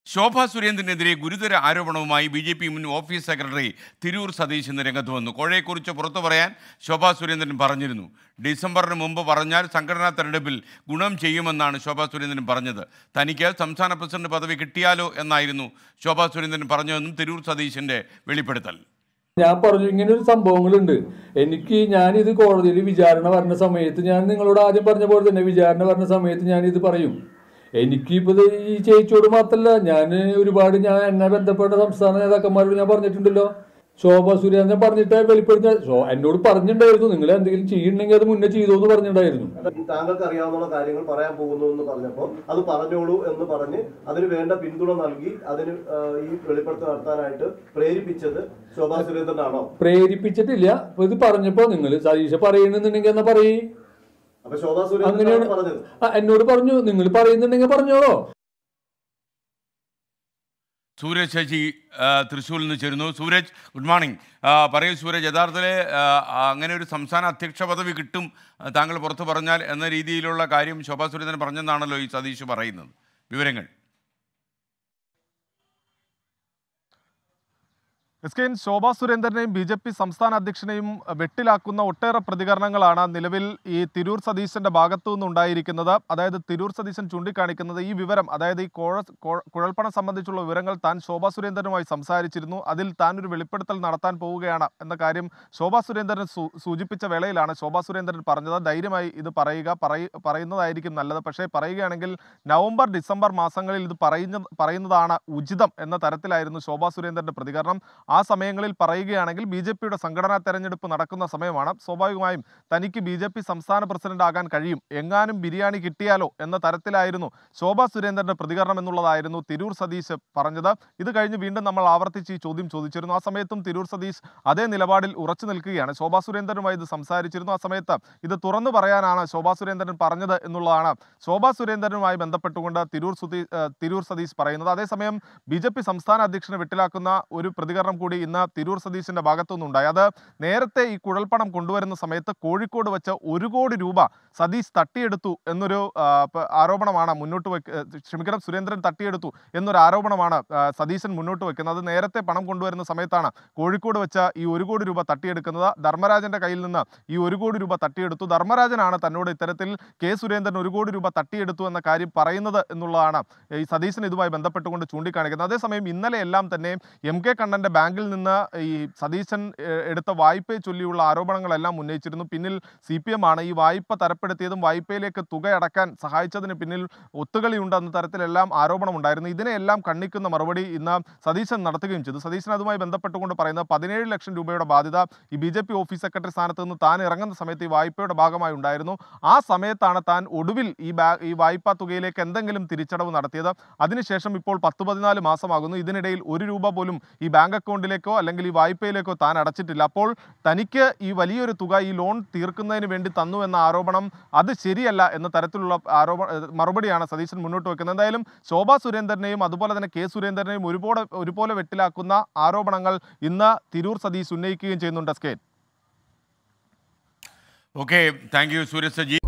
ശോഭ സുരേന്ദ്രനെതിരെ ഗുരുതര ആരോപണവുമായി ബി ജെ പി മുൻ ഓഫീസ് സെക്രട്ടറി തിരൂർ സതീശ് ഇന്ന് രംഗത്ത് വന്നു കോഴയെക്കുറിച്ച് പുറത്തു പറയാൻ ശോഭ സുരേന്ദ്രൻ പറഞ്ഞിരുന്നു ഡിസംബറിന് മുമ്പ് പറഞ്ഞാൽ സംഘടനാ തെരഞ്ഞെടുപ്പിൽ ഗുണം ചെയ്യുമെന്നാണ് ശോഭ സുരേന്ദ്രൻ പറഞ്ഞത് തനിക്ക് സംസ്ഥാന പ്രസിഡന്റ് പദവി കിട്ടിയാലോ എന്നായിരുന്നു ശോഭ സുരേന്ദ്രൻ പറഞ്ഞതെന്നും തിരൂർ സതീശിന്റെ വെളിപ്പെടുത്തൽ ഞാൻ പറഞ്ഞു ഇങ്ങനെ ഒരു സംഭവങ്ങളുണ്ട് എനിക്ക് ഞാനിത് കോടതിയിൽ വിചാരണ വരുന്ന സമയത്ത് ഞാൻ നിങ്ങളോട് ആദ്യം പറഞ്ഞ പോലെ തന്നെ വിചാരണ വരുന്ന സമയത്ത് ഞാൻ ഇത് പറയും എനിക്കിപ്പോൾ ഇത് ഈ ചേച്ചിയോട് മാത്രമല്ല ഞാൻ ഒരുപാട് ഞാൻ എന്നെ ബന്ധപ്പെട്ട സംസ്ഥാന നേതാക്കന്മാരോട് ഞാൻ പറഞ്ഞിട്ടുണ്ടല്ലോ ശോഭ സുരേന്ദ്രൻ പറഞ്ഞിട്ട് വെളിപ്പെടുത്ത ശോ- എന്നോട് പറഞ്ഞിട്ടുണ്ടായിരുന്നു നിങ്ങൾ എന്തെങ്കിലും ചെയ്യുന്നുണ്ടെങ്കിൽ അത് മുന്നേ ചെയ്തോ എന്ന് പറഞ്ഞിട്ടുണ്ടായിരുന്നു താങ്കൾക്ക് അറിയാവുന്ന കാര്യങ്ങൾ പറയാൻ പോകുന്നു എന്ന് പറഞ്ഞപ്പോൾ അത് പറഞ്ഞോളൂ എന്ന് പറഞ്ഞ് അതിന് വേണ്ട പിന്തുണ നൽകി അതിന് ആ, ഈ വെളിപ്പെടുത്തൽ നടത്താനായിട്ട് പ്രേരിപ്പിച്ചത് ശോഭാ സുരേന്ദ്രനാണോ പ്രേരിപ്പിച്ചിട്ടില്ല അപ്പൊ ഇത് പറഞ്ഞപ്പോ നിങ്ങൾ സതീശ പറയുന്നുണ്ടെങ്കിൽ എന്നാ പറയേ അപ്പൊ ശോഭാ അങ്ങനെയാണ് സുരേന്ദ്രനാണ് പറഞ്ഞത് ആ, എന്നോട് പറഞ്ഞു നിങ്ങൾ പറയുന്നുണ്ടെങ്കിൽ പറഞ്ഞോളോ സൂരജ് ശശി ആ, തൃശ്ശൂരിൽ നിന്ന് ചേരുന്നു സൂരജ് ഗുഡ് മോർണിംഗ് ആ, പറയൂ സൂരജ് യഥാർത്ഥത്തിൽ ആ, അങ്ങനെ ഒരു സംസ്ഥാന അധ്യക്ഷ പദവി കിട്ടും ആ, താങ്കൾ പുറത്തു പറഞ്ഞാൽ എന്ന രീതിയിലുള്ള കാര്യം ശോഭാ സുരേന്ദ്രൻ പറഞ്ഞെന്നാണല്ലോ ഈ സതീഷ് പറയുന്നത് വിവരങ്ങൾ എസ് കെ എൻ ശോഭാ സുരേന്ദ്രനെയും ബി ജെ പി സംസ്ഥാന അധ്യക്ഷനെയും വെട്ടിലാക്കുന്ന ഒട്ടേറെ പ്രതികരണങ്ങളാണ് നിലവിൽ ഈ തിരൂർ സതീശന്റെ ഭാഗത്തു നിന്നുണ്ടായിരിക്കുന്നത് അതായത് തിരൂർ സതീശൻ ചൂണ്ടിക്കാണിക്കുന്നത് ഈ വിവരം അതായത് ഈ കോഴ കോ- കുഴൽപ്പണം സംബന്ധിച്ചുള്ള വിവരങ്ങൾ താൻ ശോഭാ സുരേന്ദ്രനുമായി സംസാരിച്ചിരുന്നു അതിൽ താൻ ഒരു വെളിപ്പെടുത്തൽ നടത്താൻ പോവുകയാണ് എന്ന കാര്യം ശോഭാ സുരേന്ദ്രൻ സൂ- സൂചിപ്പിച്ച വേളയിലാണ് ശോഭാ സുരേന്ദ്രൻ പറഞ്ഞത് ധൈര്യമായി ഇത് പറയുക പറയ പറയുന്നതായിരിക്കും നല്ലത് പക്ഷേ പറയുകയാണെങ്കിൽ നവംബർ ഡിസംബർ മാസങ്ങളിൽ ഇത് പറയുന്ന പറയുന്നതാണ് ഉചിതം എന്ന തരത്തിലായിരുന്നു ശോഭാ സുരേന്ദ്രന്റെ പ്രതികരണം ആ സമയങ്ങളിൽ പറയുകയാണെങ്കിൽ ബി ജെ പിയുടെ സംഘടനാ തെരഞ്ഞെടുപ്പ് നടക്കുന്ന സമയമാണ് സ്വാഭാവികമായും തനിക്ക് ബി ജെ പി സംസ്ഥാന പ്രസിഡന്റ് ആകാൻ കഴിയും എങ്ങാനും ബിരിയാണി കിട്ടിയാലോ എന്ന തരത്തിലായിരുന്നു ശോഭാ സുരേന്ദ്രന്റെ പ്രതികരണം എന്നുള്ളതായിരുന്നു തിരൂർ സതീശ് പറഞ്ഞത് ഇത് കഴിഞ്ഞ് വീണ്ടും നമ്മൾ ആവർത്തിച്ച് ഈ ചോദ്യം ചോദിച്ചിരുന്നു ആ സമയത്തും തിരൂർ സതീശ് അതേ നിലപാടിൽ ഉറച്ചു നിൽക്കുകയാണ് ശോഭാ സുരേന്ദ്രനുമായി ഇത് സംസാരിച്ചിരുന്നു ആ സമയത്ത് ഇത് തുറന്നു പറയാനാണ് ശോഭാ സുരേന്ദ്രൻ പറഞ്ഞത് എന്നുള്ളതാണ് ശോഭാ സുരേന്ദ്രനുമായി ബന്ധപ്പെട്ടുകൊണ്ട് തിരൂർ സുധീ ഏഹ് തിരൂർ സതീശ് പറയുന്നത് അതേസമയം ബി ജെ പി സംസ്ഥാന അധ്യക്ഷനെ വെട്ടിലാക്കുന്ന ഒരു പ്രതികരണം കൂടി ഇന്ന് തിരൂർ സതീശിന്റെ ഭാഗത്തു നിന്നുണ്ടായി അത് നേരത്തെ ഈ കുഴൽപ്പണം കൊണ്ടുവരുന്ന സമയത്ത് കോഴിക്കോട് വെച്ച് ഒരു കോടി രൂപ സതീശ് തട്ടിയെടുത്തു എന്നൊരു ആ, പ- ആരോപണമാണ് മുന്നോട്ട് വെക്ക ഏഹ് ക്ഷമിക്കണം സുരേന്ദ്രൻ തട്ടിയെടുത്തു എന്നൊരു ആരോപണമാണ് ആ, സതീശൻ മുന്നോട്ട് വെക്കുന്നത് അത് നേരത്തെ പണം കൊണ്ടുവരുന്ന സമയത്താണ് കോഴിക്കോട് വെച്ച് ഈ ഒരു കോടി രൂപ തട്ടിയെടുക്കുന്നത് ധർമ്മരാജന്റെ കയ്യിൽ നിന്ന് ഈ ഒരു കോടി രൂപ തട്ടിയെടുത്തു ധർമ്മരാജനാണ് തന്നോട് ഇത്തരത്തിൽ കെ സുരേന്ദ്രൻ ഒരു കോടി രൂപ തട്ടിയെടുത്തു എന്ന കാര്യം പറയുന്നത് എന്നുള്ളതാണ് ഈ സതീശൻ ഇതുമായി ബന്ധപ്പെട്ടുകൊണ്ട് ചൂണ്ടിക്കാണിക്കുന്നത് അതേസമയം ഇന്നലെ എല്ലാം തന്നെ എം കെ കണ്ണന്റെ ബാങ്കിൽ നിന്ന് ഈ സതീശൻ ഏഹ്, എടുത്ത വായ്പയെ ചൊല്ലിയുള്ള ആരോപണങ്ങളെല്ലാം ഉന്നയിച്ചിരുന്നു പിന്നിൽ സി പി എം ആണ് ഈ വായ്പ തരപ്പെടുത്തിയതും വായ്പയിലേക്ക് തുക അടക്കാൻ സഹായിച്ചതിന് പിന്നിൽ ഒത്തുകളിയുണ്ട് എന്ന തരത്തിലെല്ലാം ആരോപണമുണ്ടായിരുന്നു ഇതിനെയെല്ലാം കണ്ണിക്കുന്ന മറുപടി ഇന്ന് സതീശൻ നടത്തുകയും ചെയ്തു സതീശൻ അതുമായി ബന്ധപ്പെട്ടുകൊണ്ട് പറയുന്നത് പതിനേഴ് ലക്ഷം രൂപയുടെ ബാധ്യത ഈ B J P office secretary സ്ഥാനത്ത് നിന്ന് താൻ ഇറങ്ങുന്ന സമയത്ത് ഈ വായ്പയുടെ ഭാഗമായി ഉണ്ടായിരുന്നു ആ സമയത്താണ് താൻ ഒടുവിൽ ഈ ബാ ഈ വായ്പാ തുകയിലേക്ക് എന്തെങ്കിലും തിരിച്ചടവ് നടത്തിയത് അതിനുശേഷം ഇപ്പോൾ പത്ത് പതിനാല് മാസമാകുന്നു ഇതിനിടയിൽ ഒരു രൂപ പോലും ഈ ബാങ്ക് അക്കൗണ്ടിലേക്കോ അല്ലെങ്കിൽ ഈ വായ്പയിലേക്കോ താൻ അടച്ചിട്ടില്ല അപ്പോൾ തനിക്ക് ഈ വലിയൊരു തുക ഈ ലോൺ തീർക്കുന്നതിന് വേണ്ടി തന്നു എന്ന ആരോപണം അത് ശരിയല്ല എന്ന തരത്തിലുള്ള ആരോപണ ഏഹ് മറുപടിയാണ് സതീശൻ മുന്നോട്ട് വെക്കുന്നത് എന്തായാലും ശോഭാ സുരേന്ദ്രനെയും അതുപോലെ തന്നെ കെ സുരേന്ദ്രനെയും ഒരുപോലെ ഒരുപോലെ വെട്ടിലാക്കുന്ന ആരോപണങ്ങൾ ഇന്ന് തിരൂർ സതീശ് ഉന്നയിക്കുകയും ചെയ്യുന്നുണ്ട് സ്കേൻ okay thank you Sooraj Saji